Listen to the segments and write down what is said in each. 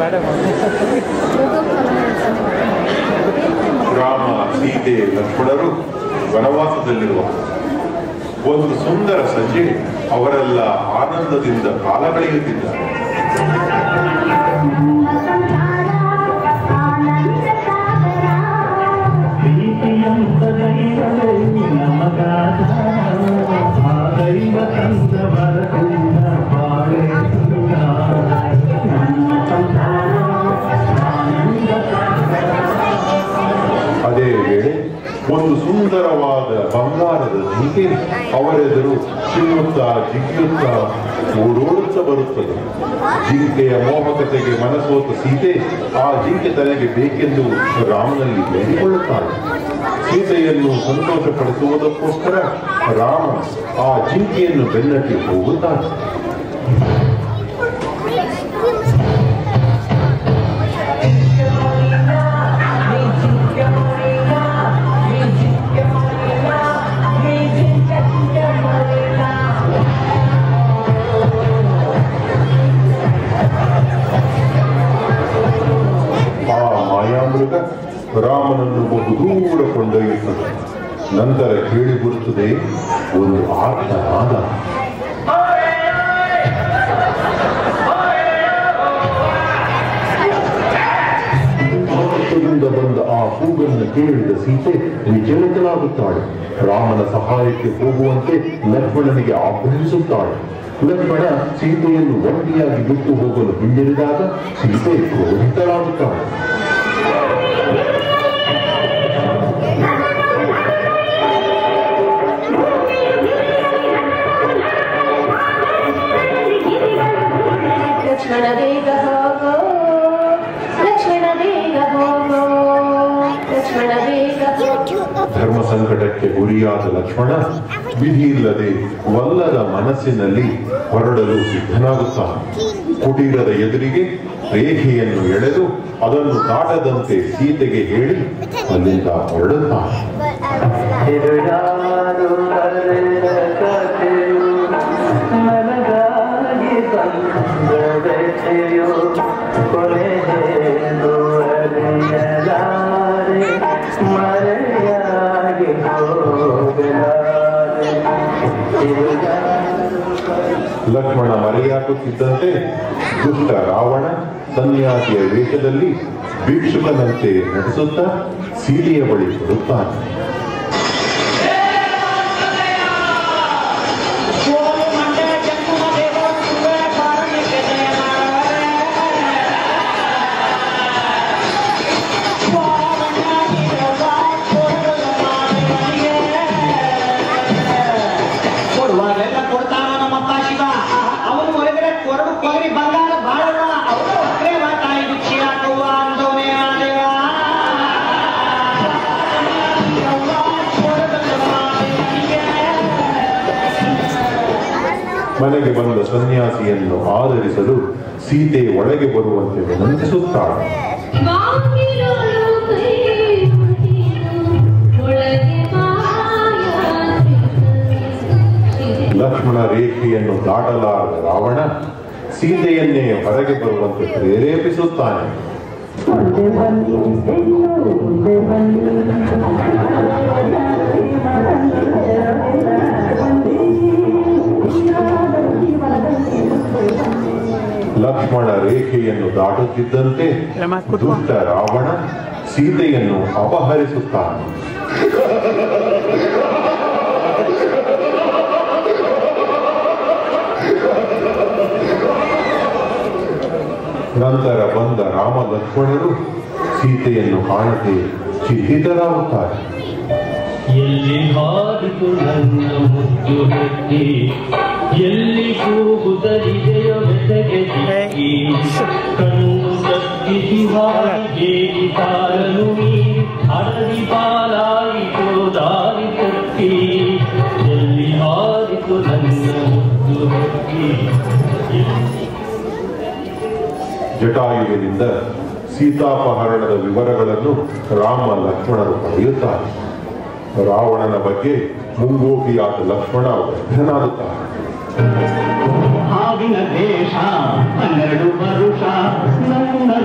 ರಾಮ ಸೀತೆ ಲಕ್ಷ್ಮಣರು ವನವಾಸದಲ್ಲಿರುವ ಒಂದು ಸುಂದರ ಸಂಜೆ ಅವರೆಲ್ಲ ಆನಂದದಿಂದ ಕಾಲ ಕಳೆಯುತ್ತಿದ್ದಾರೆ ಪ್ರೀತಿಯಂತ ದೈವವೇ ನಮಗಾದ ಆ ದೈವ ತಂದ ವರದಿಂದ ಬಾಳೆ ಸುಖ. ನಮ್ಮ ಸಂಸಾರ ಆನಂದ ಅದೇ ವೇಳೆ ಒಂದು ಸುಂದರವಾದ ಬಂಗಾರದ ಜಿಂಕೆ ಅವರೆದುರು ಚಿಮ್ಮುತ್ತಾ ಜಿಗಿಯುತ್ತಾ ಓಡೋಡುತ್ತಾ ಬರುತ್ತದೆ ಜಿಂಕೆಯ ಮೋಹಕತೆಗೆ ಮನಸೋತ ಸೀತೆ ಆ ಜಿಂಕೆ ತನಗೆ ಬೇಕೆಂದು ರಾಮನಲ್ಲಿ ಬೇಡಿಕೊಳ್ಳುತ್ತಾಳೆ ಸೀತೆಯನ್ನು ಸಂತೋಷಪಡಿಸುವುದಕ್ಕೋಸ್ಕರ ರಾಮ ಆ ಜಿಂಕೆಯನ್ನು ಬೆನ್ನಟ್ಟಿ ಹೋಗುತ್ತಾನೆ ಆ ಮಾಯಾಮೃಗ ರಾಮನನ್ನು ಬಹು ದೂರ ಕೊಂಡೊಯ್ಯುತ್ತದೆ ನಂತರ ಕೇಳಿ ಬರುತ್ತದೆ ಒಂದು ಆರ್ತನಾದ ಆಕಾಶದಿಂದ ಬಂದ ಆ ಕೂಗನ್ನು ಕೇಳಿದ ಸೀತೆ ವಿಚಲಿತನಾಗುತ್ತಾಳೆ ರಾಮನ ಸಹಾಯಕ್ಕೆ ಹೋಗುವಂತೆ ಲಕ್ಷ್ಮಣನಿಗೆ ಆಗ್ರಹಿಸುತ್ತಾಳೆ ಲಕ್ಷ್ಮಣ ಸೀತೆಯನ್ನು ಒಂಟಿಯಾಗಿ ಬಿಟ್ಟು ಹೋಗಲು ಹಿಂದಿರಿದಾಗ ಸೀತೆ ಕ್ರೋಧಿತಳಾಗುತ್ತಾಳೆ ಲಕ್ಷ್ಮಣ ಬೇಗ ಹೋಗೋ ಲಕ್ಷ್ಮಣ ಬೇಗ ಹೋಗೋ ಲಕ್ಷ್ಮಣ ಬೇಗ ಹೋಗೋ ಧರ್ಮ ಸಂಕಟಕ್ಕೆ ಗುರಿಯಾದ ಲಕ್ಷ್ಮಣ ವಿಧಿ ಇಲ್ಲದೆ ವಲ್ಲದ ಮನಸ್ಸಿನಲ್ಲಿ ಹೊರಡಲು ಸಿದ್ಧನಾಗುತ್ತಾನೆ ಕುಟೀರದ ಎದುರಿಗೆ ರೇಖೆಯನ್ನು ಎಳೆದು ಅದನ್ನು ದಾಟದಂತೆ ಸೀತೆಗೆ ಹೇಳಿ ಅಲ್ಲಿಂದ ಹೊರಡುತ್ತಾನೆ ಇದು ಯಾರು ಬರೆದ ಕಥೆಯು ನನಗಾಗಿ ತಂದ ವ್ಯಥೆಯು ಕೊನೆಯೇನು ಅರಿಯಲಾರೆ ಮರೆಯಾಗಿ ಹೋಗಲಾರೆ ಇದು ಯಾರು ಲಕ್ಷ್ಮಣ ಮರೆಯಾಗುತ್ತಿದ್ದಂತೆ ದುಷ್ಟ ರಾವಣ ಸನ್ಯಾಸಿಯ ವೇಷದಲ್ಲಿ ಭಿಕ್ಷುಕನಂತೆ ನಡೆಸುತ್ತಾ ಸೀತೆಯ ಬಳಿ ಬರುತ್ತಾನೆ ಕೊಡುವಾಗೆಲ್ಲ ಕೊಡ್ತಾನ ನಮ್ಮಪ್ಪ ಶಿವ ಅವನು ಒಳಗಡೆ ಕೊರಡು ಕೊಗರಿ ಬಂಗಾರ ಬಾಳವ ಅವನು ಒಕ್ಕರೆ ತಾಯಿ ಭಿಕ್ಷೆ ಹಾಕುವ ಅಂದವನೇ ಆದೇವ ಮನೆಗೆ ಬಂದ ಸನ್ಯಾಸಿಯನ್ನು ಆಧರಿಸಲು ಸೀತೆ ಒಳಗೆ ಬರುವಂತೆ ವಿನಂತಿಸುತ್ತಾಳೆ ಬಾಗಿಲೊಳು ಕೈ ಮುಗಿದು ಒಳಗೆ ಮಾಯಾದ್ರಿ ಲಕ್ಷ್ಮಣ ರೇಖೆಯನ್ನು ದಾಟಲಾರದ ರಾವಣ ಸೀತೆಯನ್ನೇ ಹೊರಗೆ ಬರುವಂತೆ ಪ್ರೇರೇಪಿಸುತ್ತಾನೆ ಮುಂದೆ ಬನ್ನಿ ಮುಂದೆ ಬನ್ನಿ ಲಕ್ಷ್ಮಣ ರೇಖೆಯನ್ನು ದಾಟುತ್ತಿದ್ದಂತೆ ದುಷ್ಟ ರಾವಣ ಸೀತೆಯನ್ನು ಅಪಹರಿಸುತ್ತಾನೆ ನಂತರ ಬಂದ ರಾಮ ಲಕ್ಷ್ಮಣರು ಸೀತೆಯನ್ನು ಕಾಣದೆ ಚಿಂತಿತರಾಗುತ್ತಾರೆ ಎಲ್ಲಿ ಹಾಡಿತು ನನ್ನ ಮುದ್ದು ಹೆಜ್ಜೆ ಎಲ್ಲಿ ಕೂಗುತ್ತಲಿದೆಯೋ ಬೆಸಗೆ ದಿಕ್ಕಿ ಕಣ್ಣು ತಗ್ಗಿಸಿ ಹಾಗೆ ಕಾರನು ಅಡವಿ ಪಾಲಾಯಿತು ದಾರಿ ತಪ್ಪಿ ಎಲ್ಲಿ ಹಾಡಿತು ನನ್ನ ಮುದ್ದು ಹೆಜ್ಜೆ ಜಟಾಯುವಿನಿಂದ ಸೀತಾಪಹರಣದ ವಿವರಗಳನ್ನು ರಾಮ ಲಕ್ಷ್ಮಣರು ಪಡೆಯುತ್ತಾರೆ ರಾವಣನ ಬಗ್ಗೆ ಮುಂಗೋಪಿಯಾದ ಲಕ್ಷ್ಮಣ ವ್ಯಗ್ರನಾಗುತ್ತಾನೆ ಹಾವಿನ ದೇಶ ಹನ್ನೆರಡು ವರುಷ ನನ್ನ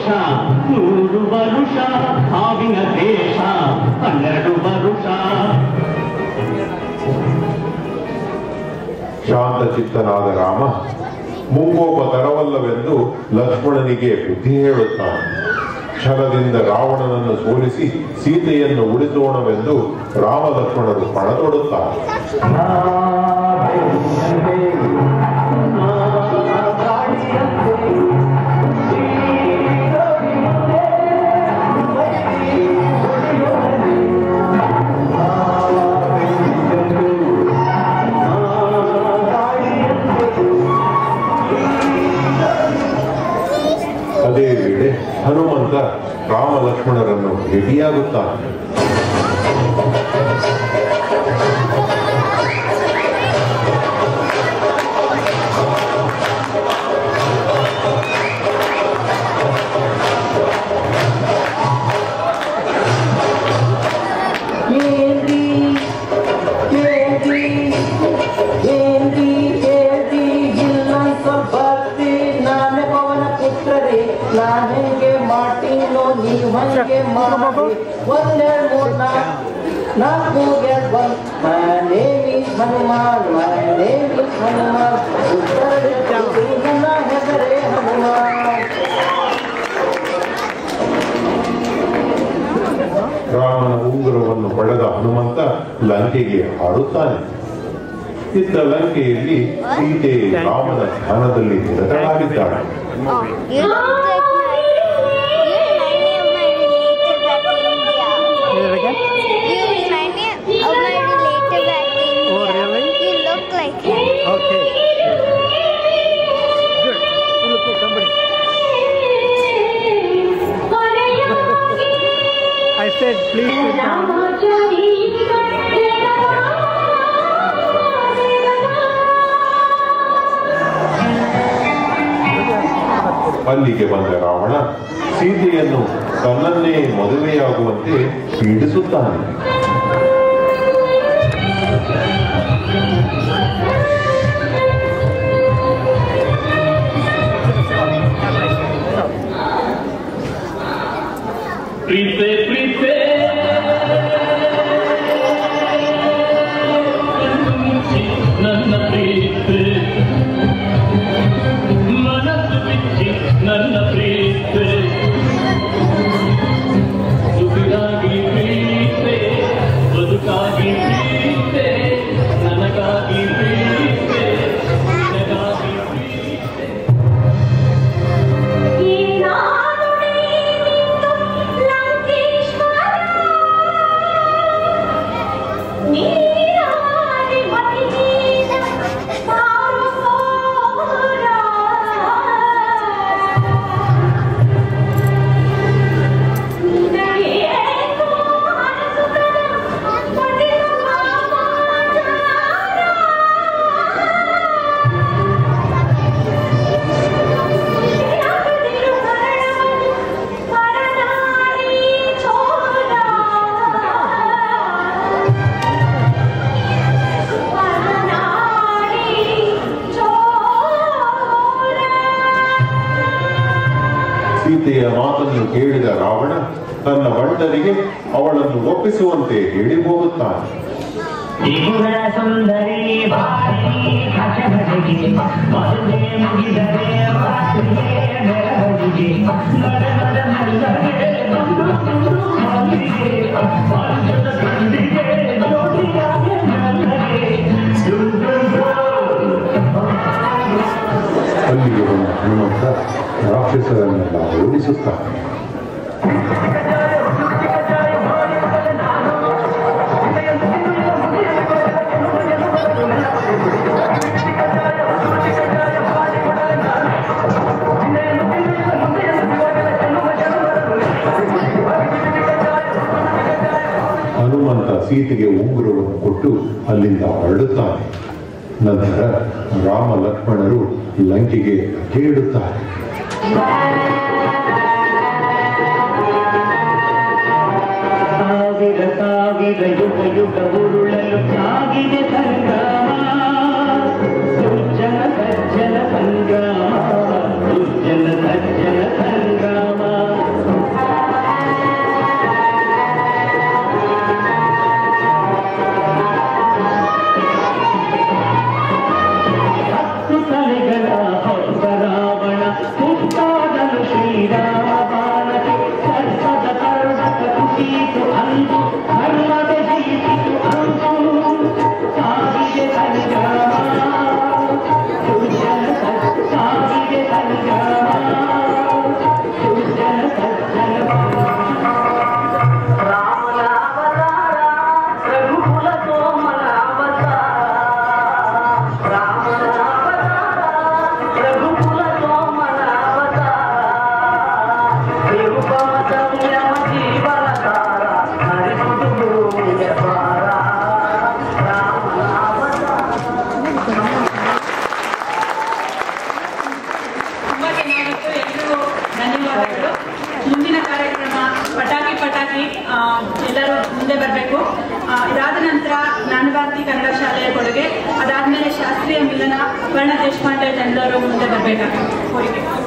ವರ್ಷ ನೂರು ವರುಷ ಹಾವಿನ ದೇಶ ಹನ್ನೆರಡು ವರುಷ ಶಾಂತಚಿತ್ತನಾದ ರಾಮ ಮುಂಗೋಪ ತರವಲ್ಲವೆಂದು ಲಕ್ಷ್ಮಣನಿಗೆ ಬುದ್ಧಿ ಹೇಳುತ್ತಾನೆ ಛಲದಿಂದ ರಾವಣನನ್ನು ಸೋಲಿಸಿ ಸೀತೆಯನ್ನು ಉಳಿಸೋಣವೆಂದು ರಾಮ ಲಕ್ಷ್ಮಣರು ಪಣ ತೊಡುತ್ತಾರೆ ಅದೇ ವೇಳೆ ಹನುಮಂತ ರಾಮ ಲಕ್ಷ್ಮಣರನ್ನು ಭೇಟಿಯಾಗುತ್ತಾನೆ ಏನ್ರಿ ಏನ್ರಿ ಏನ್ರಿ ಏನ್ರಿ ಇಲ್ಲಂತ ಬರ್ತಿ ನಾನೇ ಪವನ ಪುತ್ರರೇ ನಾನ್ ಹೆಂಗೆ ಮಾಡ್ತೀನೋ ನೀವು ಹಂಗೆ ಮಾಡಿ ಒಂದೆರಡು ಮೂರ್ ನಾಲ್ಕು ನಾಲ್ಕು ಎರಡು ಬಂದ್ my name is Hanuman my name is Hanuman ಉತ್ತರ ನನ್ನ ಹೆಸರೇ ಹನುಮಾನ್ ರಾಮನ ಉಂಗುರವನ್ನು ಪಡೆದ ಹನುಮಂತ ಲಂಕೆಗೆ ಹಾರುತ್ತಾನೆ ಇದ್ದ ಲಂಕೆಯಲ್ಲಿ ಸೀತೆ ರಾಮನ ಧ್ಯಾನದಲ್ಲಿ ನಿರತಳಾಗಿದ್ದಾಳೆ Oh, you look like my, you remind me of my relative at India. You remind me of my relative at India. Oh, really? You look like him. Okay. Good. You look like somebody. I said, please sit down. ಅಲ್ಲಿಗೆ ಬಂದ ರಾವಣ ಸೀತೆಯನ್ನು ತನ್ನನ್ನೇ ಮದುವೆಯಾಗುವಂತೆ ಪೀಡಿಸುತ್ತಾನೆ ಪ್ರೀತೆ ಪ್ರೀತೆ ನನ್ನ ಪ್ರೀತೆ ಮನಸ್ಸು ಬಿಚ್ಚಿ ನನ್ನ ಪ್ರೀತೆ ದುಡಿದಾಗಿ ಪ್ರೀತೆ ಬದುಕಾಗಿ ಪ್ರೀತೆ ನನಗಾಗಿ ಪ್ರೀತೆ ನಿನಗಾಗಿ ಪ್ರೀತೆ ಸೀತೆಯ ಮಾತನ್ನು ಕೇಳಿದ ರಾವಣ ತನ್ನ ಬಂಟರಿಗೆ ಅವಳನ್ನು ಒಪ್ಪಿಸುವಂತೆ ಹೇಳಿ ಹೋಗುತ್ತಾನೆ ತ್ರಿಪುರ ಸುಂದರಿ ಭಾರಿ ಹಸಬರಿಗೆ ಮದುವೆ ಮುಗಿದರೆ ಮಾತಿಗೆ ಮೆರವಣಿಗೆ ನಡ ನಡ ನಲ್ಲಗೆ ಬಂದು ಬಂದು ಮಲ್ಲಿಗೆ ವರ್ಷದ ಸಂದಿಗೆ ಜೋಡಿಯಾಗಿ ನಲ್ಲಗೆ ಡುಂ ಡುಂ ಡುಂ. ಅಲ್ಲಿಗೆ ಬಂದ ಹನುಮಂತ ರಾಕ್ಷಸರನ್ನೆಲ್ಲ ಓಡಿಸುತ್ತಾನೆ ಹನುಮಂತ ಸೀತೆಗೆ ಉಂಗುರವನ್ನು ಕೊಟ್ಟು ಅಲ್ಲಿಂದ ಹೊರಡುತ್ತಾನೆ ನಂತರ ರಾಮ ಲಕ್ಷ್ಮಣರು ಲಂಕೆಗೆ ಕೇಳುತ್ತಾರೆ ಸಾವಿರ ಸಾವಿರ ಯುಗ ಯುಗ ಉರುಳಲು ಸಾಗಿದೆ ಸಂಗ್ರಾಮ ದುರ್ಜನ ಸಜ್ಜನ ಸಂಗ್ರಾಮ ದುರ್ಜನ ಸಜ್ಜನ ಸಂಗ್ರಾಮ ಶ್ರೀರಾಮ ಬಾಲಕಿ ಸರ್ಪದ ಕರುಣಕ ಕುಸಿಯಿತು ಅಂದು ಧರ್ಮದ ಜಯಿಸಿತು ಅಂದು ಸಾಗಿದೆ ಸಂಗ್ರಾಮ ದುರ್ಜನ ಸತ್ ಸಾಗಿದೆ ಸಂಗ್ರಾಮ ದುರ್ಜನ ಸಜ್ಜನ ರಘುಕುಲ ಸೋಮನ ಅವತಾರ ರಾಮನ ಅವತಾರ ರಘುಕುಲ ಸೋಮನ ಅವತಾರ ನಿರುಪಮ ಸಂಯಮ ಜೀವನ ತಾರ ಹರಿಸುವುದು ಭೂಮಿಯ ಭಾರ ರಾಮನ ಅವತಾರ ತುಂಬಾ ಚೆನ್ನಾಗಿತ್ತು ಎಲ್ರಿಗೂ ಧನ್ಯವಾದಗಳು ಮುಂದಿನ ಕಾರ್ಯಕ್ರಮ ಪಟಾಕಿ ಪಟಾಕಿ ಆ, ಎಲ್ಲರೂ ಮುಂದೆ ಬರಬೇಕು ಇದಾದ ನಂತರ ಜ್ಞಾನಭಾರತಿ ಕನ್ನಡ ಶಾಲೆಯ ಕೊಡುಗೆ ಅದಾದ್ಮೇಲೆ ಶಾಸ್ತ್ರೀಯ ಮಿಲನ ಅಪರ್ಣ ದೇಶಪಾಂಡೆ ಎಲ್ಲರೂ ಮುಂದೆ ಬರಬೇಕಾಗುತ್ತೆ ಕೋರಿಕೆ